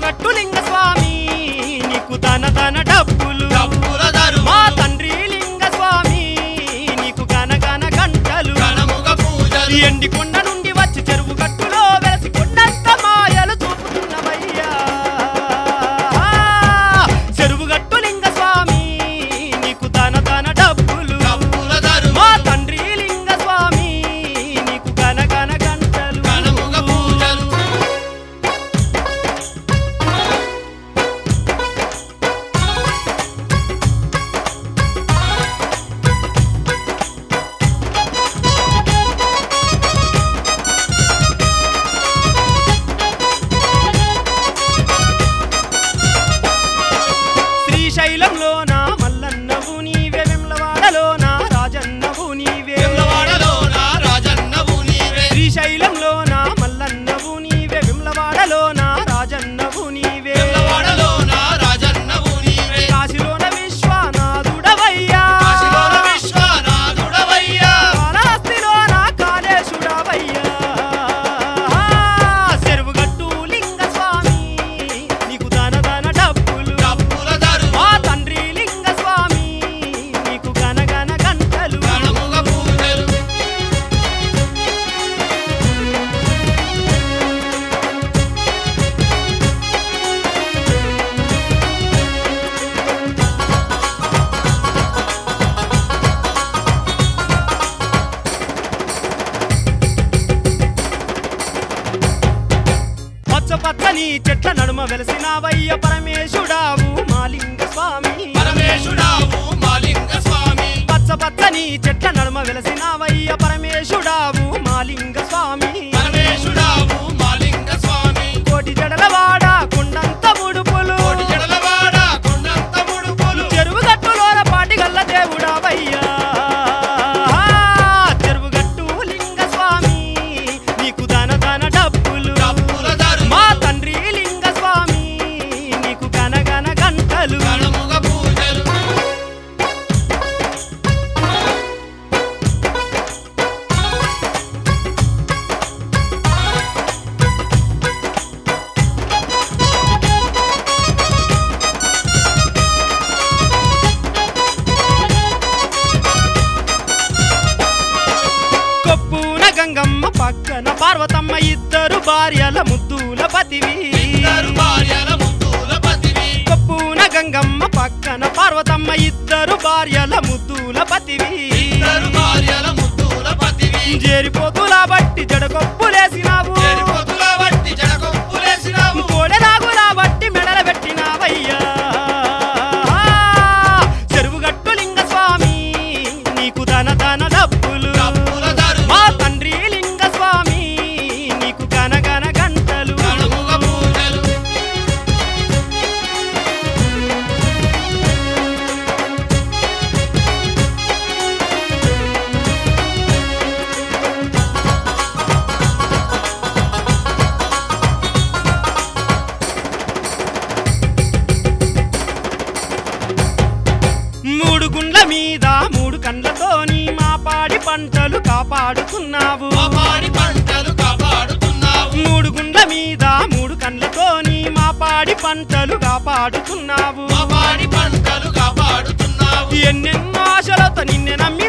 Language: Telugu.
చెరువుగట్టు లింగ స్వామి నీకు తన తన డబ్బులు డబ్బుల దరువు మా తండ్రి లింగ స్వామి నీకు గన గన గంటలు ఘనముగ పూజలు ఎండి కొండ నుండి వచ్చి చెరువు గట్టులో వెలసి కొండంత మాయలు చూపుతున్నవయ్యా చెరువు గట్టు లింగ స్వామి నీకు తన తన డబ్బులు డబ్బుల దరువు మా తండ్రి లింగ స్వామి నీకు గన గన గంటలు ఘనముగ పూజలు శ్రీశైలంలోన మల్లన్నవు నీవే వెమ్లవాడలోన రాజన్నవు నీవే వెమ్లవాడలోన రాజన్నవు నీవే శ్రీశైలంలోన మల్లన్నవు నీవే విమ్లవాడలోన రాజన్నవు నీవే వెమ్లవాడలోన రాజన్నవు నీవే కాశీలోన విశ్వనాథుడవయ్యా కాశీలోన విశ్వనాథుడవయ్యా కాళహస్తిలోన కాళేశుడవయ్యా చెరువుగట్టు లింగ స్వామి నీకు దాన దాన డబ్బులు డబ్బుల దరువు మా తండ్రి లింగ స్వామి నీకు గన గన గంటలు ఘనముగ పూజలు పచ్చ పచ్చని చెట్ల నడుమ వెలసినావయ్య పరమేశుడావు మా లింగ స్వామి పరమేశుడావు మాలింగ స్వామి పచ్చ పచ్చని చెట్ల నడుమ వెలసినావయ్య పరమేశుడావు మా లింగ స్వామి పరమేశుడావు మాలింగ స్వామి కోటి జడలవాడ కొండంత ముడుపులు కోటి జడలవాడ కొండంత ముడుపులు చెరువు గట్టులోన పాటి గల్ల దేవుడావయ్యా చెరువుగట్టు లింగ స్వామి నీకు దాన దాన డబ్బులు డబ్బుల దరువు మా తండ్రి లింగ స్వామి నీకు గన గన గంటలు ఘనముగ పూజలు కొప్పున గంగమ్మ పక్కన పార్వతమ్మ ఇద్దరు భార్యల ముద్దుల పతివి ఇద్దరు భార్యల ముద్దుల పతివి కొప్పున గంగమ్మ పక్కన పార్వతమ్మ ఇద్దరు భార్యల ముద్దుల పతివి ఇద్దరు భార్యల ముద్దుల పతివి జేరిపోతుల బట్టి జడకొప్పులేసినావు చెరుపొతుల బట్టి జడకొప్పులేసినావు కోడెనాగుల బట్టి మెడల పెట్టినావయ్యా చెరువుగట్టు లింగ స్వామి నీకు దన దన డబ్బులు డబ్బుల దరువు మా తండ్రి లింగ స్వామి నీకు గన గన గంటలు ఘనముగ పూజలు మూడు గుండ్ల మీద మూడు కండ్లతోని మా పాడి పంటలు కాపాడుతున్నావు మా పాడి పంటలు కాపాడుతున్నావు మూడు గుండ్ల మీద మూడు కండ్లతోని మా పాడి పంటలు కాపాడుతున్నావు మా పాడి పంటలు కాపాడుతున్నావు ఎన్నెన్నో ఆశలతో నిన్నే నమ్మి